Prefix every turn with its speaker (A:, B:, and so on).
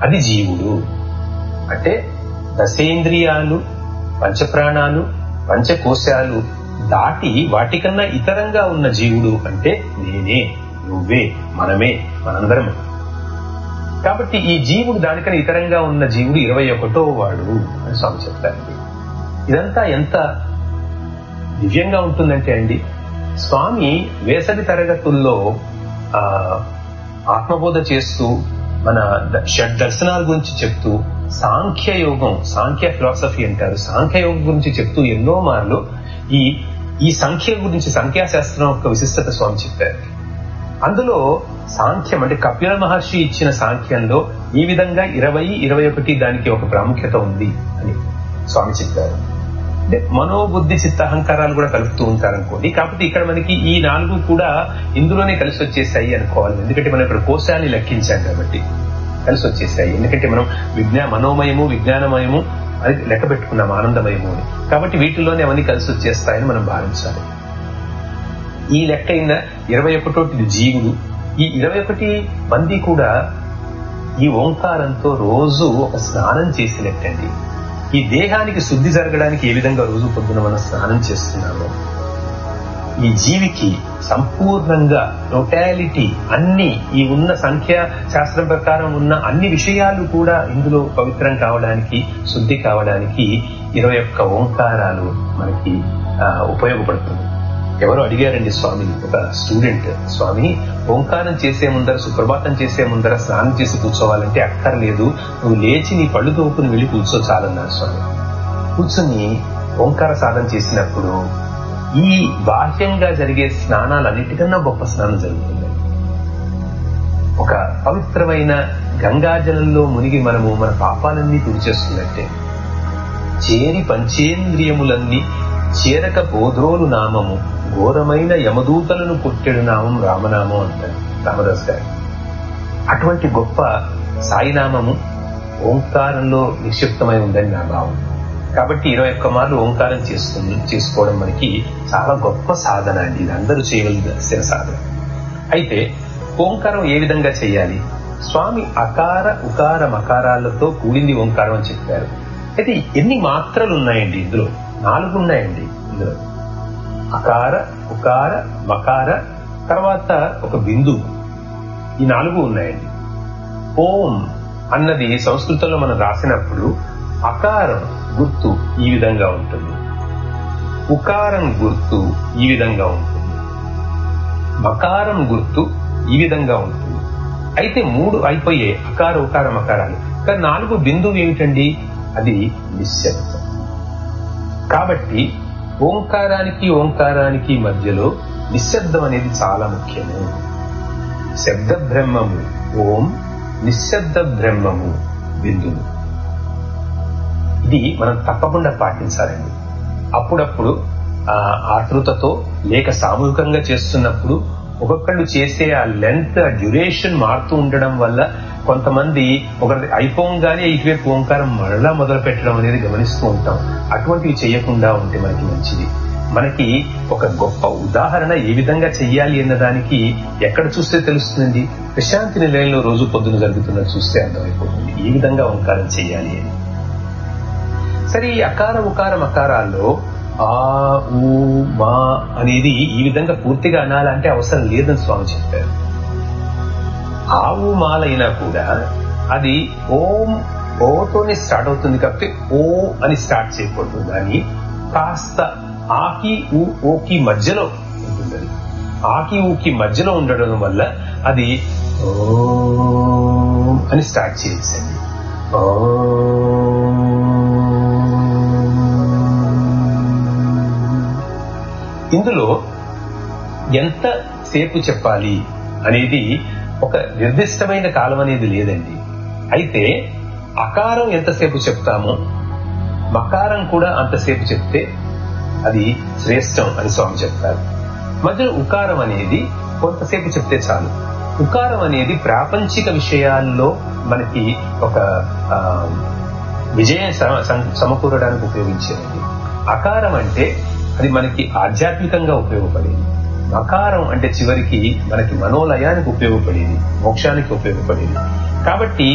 A: అది జీవుడు అంటే దశేంద్రియాలు పంచప్రాణాలు పంచకోశాలు దాటి వాటికన్నా ఇతరంగా ఉన్న జీవుడు అంటే నేనే నువ్వే మనమే మనందరం కాబట్టి ఈ జీవుడు దానికన్నా ఇతరంగా ఉన్న జీవుడు ఇరవై ఒకటో వాడు అని స్వామి చెప్తారండి ఇదంతా ఎంత దివ్యంగా ఉంటుందంటే అండి స్వామి వేసవి తరగతుల్లో ఆ ఆత్మబోధ చేస్తూ మన షడ్ దర్శనాల గురించి చెప్తూ సాంఖ్య యోగం సాంఖ్య ఫిలాసఫీ అంటారు సాంఖ్య యోగం గురించి చెప్తూ ఎన్నో మార్లు ఈ ఈ సంఖ్య గురించి సంఖ్యాశాస్త్రం యొక్క విశిష్టత స్వామి చెప్పారు అందులో సాంఖ్యం అంటే కపిల మహర్షి ఇచ్చిన సాంఖ్యంలో ఈ విధంగా ఇరవై ఇరవై ఒకటి దానికి ఒక ప్రాముఖ్యత ఉంది అని స్వామి చెప్పారు అంటే మనోబుద్ధి చిత్త అహంకారాలు కూడా కలుపుతూ ఉంటారు అనుకోండి కాకపోతే ఇక్కడ మనకి ఈ నాలుగు కూడా ఇందులోనే కలిసి వచ్చేసాయి అనుకోవాలి ఎందుకంటే మనం ఇక్కడ కోశాన్ని లెక్కించాం కాబట్టి కలిసి వచ్చేసాయి ఎందుకంటే మనం విజ్ఞా మనోమయము విజ్ఞానమయము అది లెక్క పెట్టుకున్నాం ఆనందమయము అని కాబట్టి వీటిలోనే అవన్నీ కలిసి వచ్చేస్తాయని మనం భావించాలి ఈ లెక్క అయిన ఇరవై ఒకటోటి జీవుడు ఈ ఇరవై ఒకటి మంది కూడా ఈ ఓంకారంతో రోజు ఒక స్నానం చేసినట్టండి ఈ దేహానికి శుద్ధి జరగడానికి ఏ విధంగా రోజు పొద్దున మనం స్నానం చేస్తున్నామో ఈ జీవికి సంపూర్ణంగా టోటాలిటీ అన్ని ఈ ఉన్న సంఖ్య శాస్త్రం ప్రకారం ఉన్న అన్ని విషయాలు కూడా ఇందులో పవిత్రం కావడానికి శుద్ధి కావడానికి ఇరవై ఒక్క ఓంకారాలు మనకి ఉపయోగపడుతుంది ఎవరు అడిగారండి స్వామి ఒక స్టూడెంట్ స్వామి ఓంకారం చేసే ముందర సుప్రభాతం చేసే ముందర స్నానం చేసి కూర్చోవాలంటే అక్కర్లేదు నువ్వు లేచి నీ పళ్ళు తోపుని వెళ్ళి కూర్చో చాలన్నారు స్వామి కూర్చొని ఓంకార సాధన చేసినప్పుడు ఈ బాహ్యంగా జరిగే స్నానాలన్నిటికన్నా గొప్ప స్నానం జరుగుతుంది ఒక పవిత్రమైన గంగాజలంలో మునిగి మనము మన పాపాలన్నీ తుడిచేస్తున్నట్టే చేరి పంచేంద్రియములన్నీ చేరక బోధోలు నామము ఘోరమైన యమదూతలను కొట్టెడు నామం రామనామం అంటారు రామదాస్ గారు అటువంటి గొప్ప సాయినామము ఓంకారంలో నిక్షిప్తమై ఉందని నా భావం కాబట్టి ఇరవై ఒక్క మార్లు ఓంకారం చేస్తుంది చేసుకోవడం మనకి చాలా గొప్ప సాధన అండి ఇది అందరూ చేయవలసిన సాధన అయితే ఓంకారం ఏ విధంగా చేయాలి స్వామి అకార ఉకార మకారాలతో కూడింది ఓంకారం అని చెప్పారు అయితే ఎన్ని మాత్రలు ఉన్నాయండి ఇందులో నాలుగు ఉన్నాయండి ఇందులో అకార ఉకార మకార తర్వాత ఒక బిందు ఈ నాలుగు ఉన్నాయండి ఓం అన్నది సంస్కృతంలో మనం రాసినప్పుడు అకారం గుర్తు ఈ విధంగా ఉంటుంది ఉకారం గుర్తు ఈ విధంగా ఉంటుంది మకారం గుర్తు ఈ విధంగా ఉంటుంది అయితే మూడు అయిపోయాయి అకార ఉకార మకారాలు కానీ నాలుగు బిందువు ఏమిటండి అది నిశ్శబ్దం కాబట్టి ఓంకారానికి ఓంకారానికి మధ్యలో నిశ్శబ్దం అనేది చాలా ముఖ్యము శబ్ద బ్రహ్మము ఓం నిశ్శబ్ద బ్రహ్మము బిందువు ఇది మనం తప్పకుండా పాటించాలండి అప్పుడప్పుడు ఆతృతతో లేక సామూహికంగా చేస్తున్నప్పుడు ఒక్కొక్కళ్ళు చేసే ఆ లెంత్ ఆ డ్యూరేషన్ మారుతూ ఉండడం వల్ల కొంతమంది ఒకరి అయిపోగానే ఇటువైపు ఓంకారం మరలా మొదలు పెట్టడం అనేది గమనిస్తూ ఉంటాం అటువంటివి చేయకుండా ఉంటే మనకి మంచిది మనకి ఒక గొప్ప ఉదాహరణ ఏ విధంగా చెయ్యాలి అన్నదానికి ఎక్కడ చూస్తే తెలుస్తుందండి ప్రశాంతి నిలయంలో రోజు పొద్దున జరుగుతున్నది చూస్తే అర్థమైపోతుంది ఏ విధంగా ఓంకారం చెయ్యాలి అని సరే ఈ అకార ఉకారం అకారాల్లో ఆ ఊ మా అనేది ఈ విధంగా పూర్తిగా అనాలంటే అవసరం లేదని స్వామి చెప్పారు ఆవు మాలైనా కూడా అది ఓం ఓతోనే స్టార్ట్ అవుతుంది కాబట్టి ఓ అని స్టార్ట్ చేయకూడదు కానీ కాస్త ఆకి ఊ ఓకి మధ్యలో ఉంటుంది అది ఆకి ఊకి మధ్యలో ఉండడం వల్ల అది ఓం అని స్టార్ట్ చేసింది ఇందులో ఎంత సేపు చెప్పాలి అనేది ఒక నిర్దిష్టమైన కాలం అనేది లేదండి అయితే అకారం ఎంతసేపు చెప్తామో మకారం కూడా అంతసేపు చెప్తే అది శ్రేష్టం అని స్వామి చెప్తారు మధ్యలో ఉకారం అనేది కొంతసేపు చెప్తే చాలు ఉకారం అనేది ప్రాపంచిక విషయాల్లో మనకి ఒక విజయం సమకూరడానికి ఉపయోగించేది అకారం అంటే అది మనకి ఆధ్యాత్మికంగా ఉపయోగపడేది మకారం అంటే చివరికి మనకి మనోలయానికి ఉపయోగపడేది మోక్షానికి ఉపయోగపడేది కాబట్టి